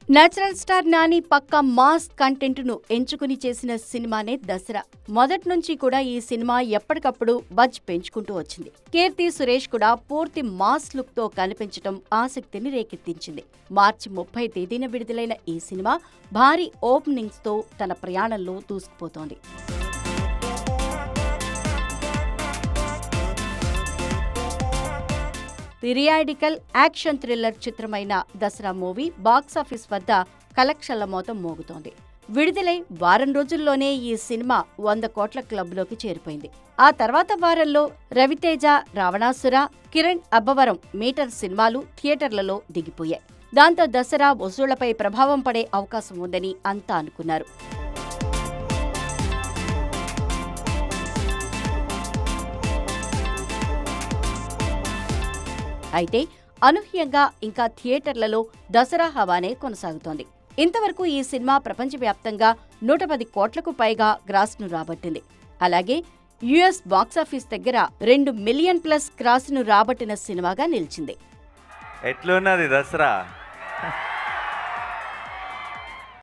natural star Nani పక్క mass content ను ఎంచుకుని చేసిన సినిమానే దసరా మొదటి నుంచి కూడా ఈ సినిమా ఎప్పటికప్పుడు బజ్ పెంచుకుంటూ వచ్చింది కీర్తి సురేష్ కూడా పూర్తి మాస్ లుక్ తో కనిపించడం ఆసక్తిని రేకెత్తించింది మార్చి ముప్పై తేదీన విడుదలైన ఈ సినిమా భారీ ఓపెనింగ్స్ తో తన ప్రయాణంలో దూసుకుపోతోంది పిరియాడికల్ యాక్షన్ థ్రిల్లర్ చిత్రమైన దసరా మూవీ బాక్సాఫీస్ వద్ద కలెక్షన్ల మోతం మోగుతోంది విడుదలై వారం రోజుల్లోనే ఈ సినిమా వంద కోట్ల క్లబ్లోకి చేరిపోయింది ఆ తర్వాత వారంలో రవితేజ రావణాసుర కిరణ్ అబ్బవరం మీటర్ సినిమాలు థియేటర్లలో దిగిపోయాయి దాంతో దసరా వసూళ్లపై ప్రభావం పడే అవకాశం ఉందని అంతా అనుకున్నారు అయితే అనూహ్యంగా ఇంకా థియేటర్లలో దసరా హవానే కొనసాగుతోంది ఇంతవరకు ఈ సినిమా ప్రపంచవ్యాప్తంగా నూట పది కోట్లకు పైగా గ్రాస్ను రాబట్టింది అలాగే యుఎస్ బాక్సాఫీస్ దగ్గర రెండు మిలియన్ ప్లస్ గ్రాస్ను రాబట్టిన సినిమాగా నిలిచింది ఎట్లున్నది దసరా